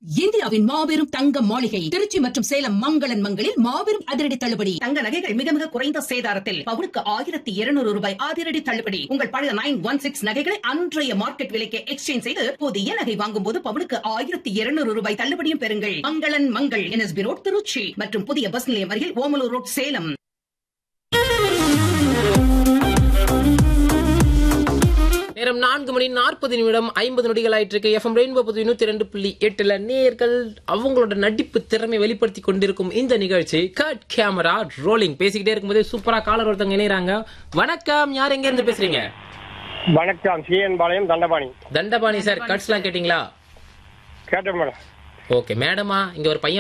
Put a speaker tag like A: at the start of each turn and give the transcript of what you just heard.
A: இந்தியாவின் மாபெரும் தங்க மாளிகை திருச்சி மற்றும் சேலம் மங்களன் மங்களில் மாபெரும் அதிரடி தள்ளுபடி தங்க நகைகள் மிக மிக குறைந்த சேதாரத்தில் பவுனுக்கு ஆயிரத்தி இருநூறு ரூபாய் அதிரடி தள்ளுபடி உங்கள் பழைய நைன் ஒன் சிக்ஸ் நகைகளை அன்றைய மார்க்கெட் விலைக்கு எக்ஸ்சேஞ்ச் செய்து புதிய நகை வாங்கும் போது பவுனுக்கு ஆயிரத்தி இருநூறு ரூபாய் தள்ளுபடியும் பெறுங்கள் மங்களன் மங்கள் என்எஸ்பி ரோட் திருச்சி மற்றும் புதிய பஸ் நிலையம் அருகில் ஓமலூர் ரோட் சேலம்
B: நேரம் நான்கு மணி நாற்பது நிமிடம் ஐம்பது நொடிகள் ஆயிட்டு இருக்கு எஃப்எம் ரெயின்போ பத்து நூத்தி ரெண்டு புள்ளி எட்டுல நேர்கள் அவங்களோட நடிப்பு திறமை வெளிப்படுத்தி கொண்டிருக்கும் இந்த நிகழ்ச்சி கட் கேமரா ரோலிங் பேசிக்கிட்டே இருக்கும்போது சூப்பரா காலர் ஒருத்தவங்க இணையறாங்க வணக்கம் யார் எங்க இருந்து பேசுறீங்க
C: வணக்கம் சிஎன் பாளையம் தண்டபாணி
B: தண்டபாணி சார் கட்ஸ் எல்லாம் கேட்டீங்களா
C: கேட்டேன் மேடம்
B: ஓகே மேடமா இங்க ஒரு பையன்